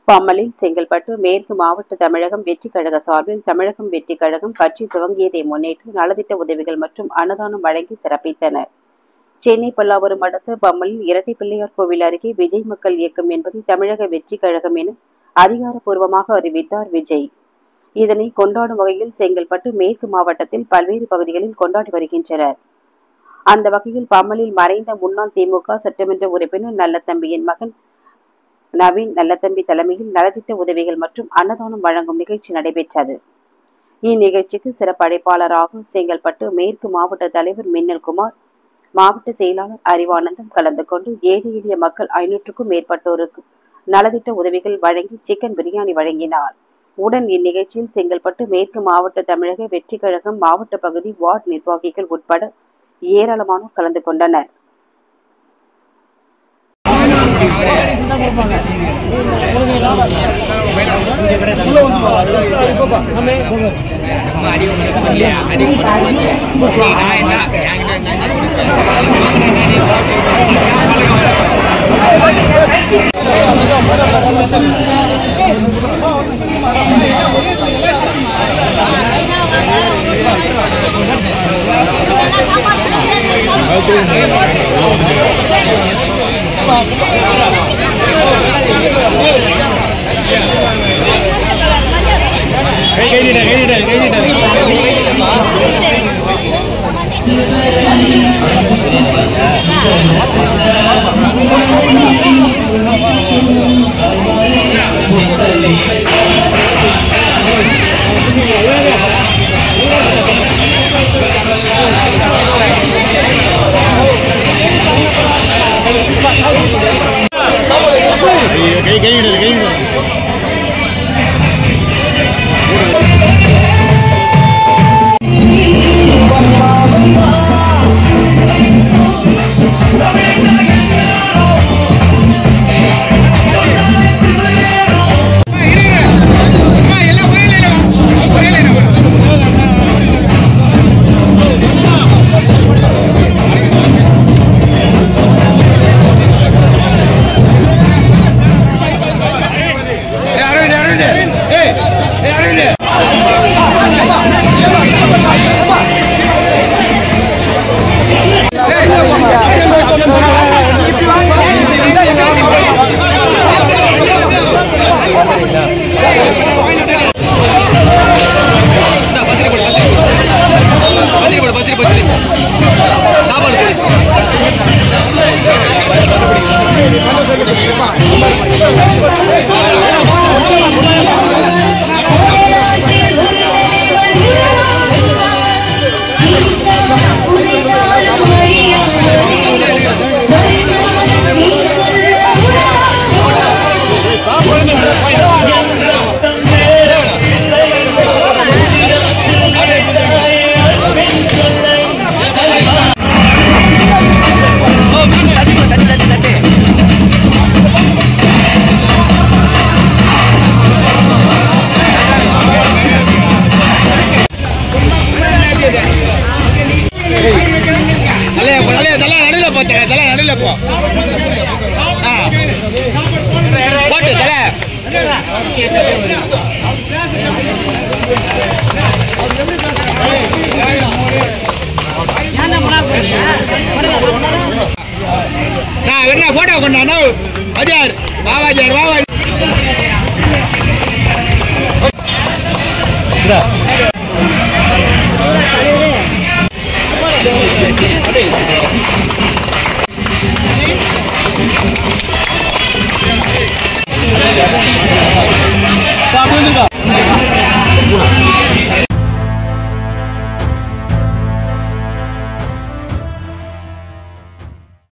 பம்மலில் செங்கல்பட்டு மேற்கு மாவட்ட தமிழகம் வெற்றிக் கழக சார்பில் தமிழகம் வெற்றிக் கழகம் கட்சி துவங்கியதை முன்னிட்டு நலத்திட்ட உதவிகள் மற்றும் அன்னதானம் வழங்கி சிறப்பித்தனர் சென்னை பல்லாவரம் அடுத்த பம்மலில் இரட்டை பிள்ளையார் கோவில் அருகே விஜய் மக்கள் இயக்கம் என்பதை தமிழக வெற்றிக் கழகம் என அதிகாரப்பூர்வமாக அறிவித்தார் விஜய் இதனை கொண்டாடும் வகையில் செங்கல்பட்டு மேற்கு மாவட்டத்தில் பல்வேறு பகுதிகளில் கொண்டாடி வருகின்றனர் அந்த வகையில் பம்மலில் மறைந்த முன்னாள் திமுக சட்டமன்ற உறுப்பினர் நல்லத்தம்பியின் மகன் நவீன் நல்லத்தம்பி தலைமையில் நலத்திட்ட உதவிகள் மற்றும் அன்னதானம் வழங்கும் நிகழ்ச்சி நடைபெற்றது இந்நிகழ்ச்சிக்கு சிறப்பு அழைப்பாளராக செங்கல்பட்டு மேற்கு மாவட்ட தலைவர் மின்னல்குமார் மாவட்ட செயலாளர் அறிவானந்தம் கலந்து கொண்டு ஏழை எளிய மக்கள் ஐநூற்றுக்கும் மேற்பட்டோருக்கு நலத்திட்ட உதவிகள் வழங்கி சிக்கன் பிரியாணி வழங்கினார் உடன் இந்நிகழ்ச்சியில் செங்கல்பட்டு மேற்கு மாவட்ட தமிழக வெற்றிக் கழகம் மாவட்ட பகுதி வார்டு நிர்வாகிகள் உட்பட ஏராளமானோர் கலந்து கொண்டனர் கை கை நீட்ட கை நீட்ட கை நீட்ட கை கை நீட்ட கை நீட்ட அரவிந்த் அரவிந்த் ஏய் ஏய் அரவிந்த் பத்திரி போடு பத்திரி போடு பத்திரி போடு பத்திரி பத்திரி சாப்பாடு போடு ஓ மீன் தட்டி போடு தட்டி தட்டி தட்டி தலைய போ தலைய தலை நடுல போ தலை தலை நடுல போ ஆ போட்டு தலை நான் என்ன போட்டோ கொண்டானோ அஜார் வாவாஜார் வாவா